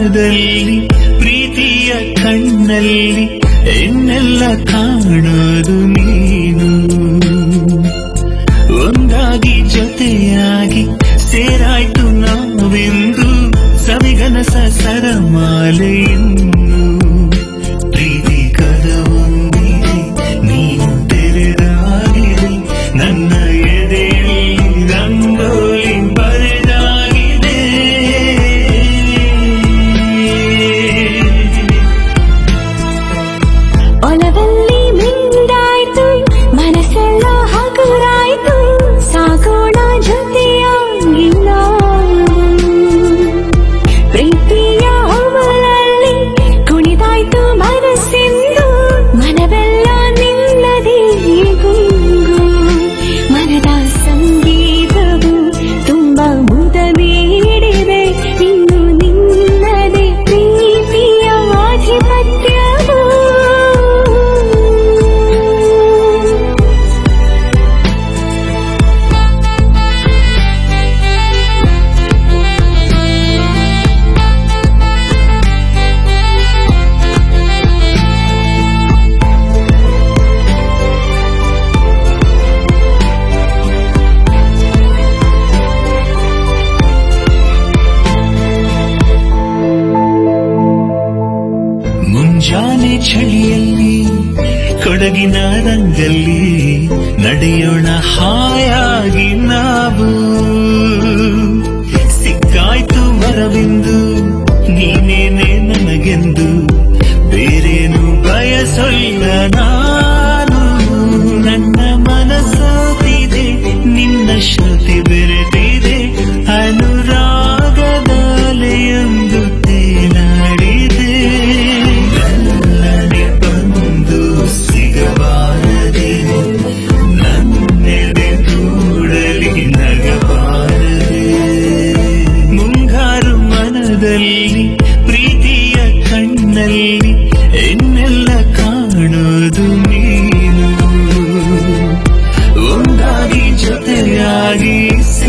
ಮನದಲ್ಲಿ ಪ್ರೀತಿಯ ಕಣ್ಣಲ್ಲಿ ಎನ್ನೆಲ್ಲ ಕಾಣೋದು ನೀನು ಒಂದಾಗಿ ಜೊತೆಯಾಗಿ ಸೇರಾಯ್ತು ನಾವೆಂದು ಸವಿಗನಸ ಸರಮಾಲೆಯನ್ನು ಪ್ರೀತಿ ಕದವೊಂದಿದೆ ನೀನು ತೆರೆದಾಗಿದೆ ನನ್ನ ಎದೆಯಲ್ಲಿ ರಂಗೋಲಿ ಬರೆದಾಗಿದೆ ಒಲವಲ್ಲಿ ಮಿಂದಾಯ್ತು ಮನಸ್ಸೆಲ್ಲ ಹಗುರಾಯ್ತು ಸಾಗೋಣ ಜೊತೆಯಾಗಿ ನಾವು ಪ್ರೀತಿಯ ಹೊವಲಲ್ಲಿ ಕುಣಿದಾಯ್ತು ಮನಸ್ಸೆಂದು ಮನವೆಲ್ಲ ನಿನ್ನದೇ ಗುಂಗು ಮನದ ಸಂಗೀತವು ತುಂಬ ಮುದ ನೀಡಿದೆ ಇನ್ನು ನಿನ್ನದೇ ಪ್ರೀತಿಯ ಆಧಿಪತ್ಯವು ಮುಂಜಾನೆ ಚಳಿಯಲ್ಲಿ ಕೊಡಗಿನ ರಂಗಲ್ಲಿ ನಡೆಯೋಣ ಹಾಯಾಗಿ ನಾವು ಸಿಕ್ಕಾಯ್ತು ಮರವಿಂದು ನೀನೇನೆ ನನಗೆಂದು ಬೇರೇನು ಬಯಸೊಲ್ಲ ನಾನು ನನ್ನ ಮನಸ್ಸೋತಿದೆ ನಿನ್ನ ಶ್ರುತಿ ಬೆರೆತಿದೆ ಅನುರಾಗದಾಲೆಯೊಂದು ತೇಲಾಡಿದೆ ನನ್ನನೆ ಬಂದು ಸಿಗಬಾರದೆ ನನ್ನೆದೆ ಕೂಡಲಿ ನಗಬಾರದೆ ಮುಂಗಾರು ಮನದಲ್ಲಿ ಪ್ರೀತಿಯ ಕಣ್ಣಲ್ಲಿ ಎನ್ನೆಲ್ಲ ಕಾಣೋದು ನೀನು ಒಂದಾಗಿ ಜೊತೆಯಾಗಿ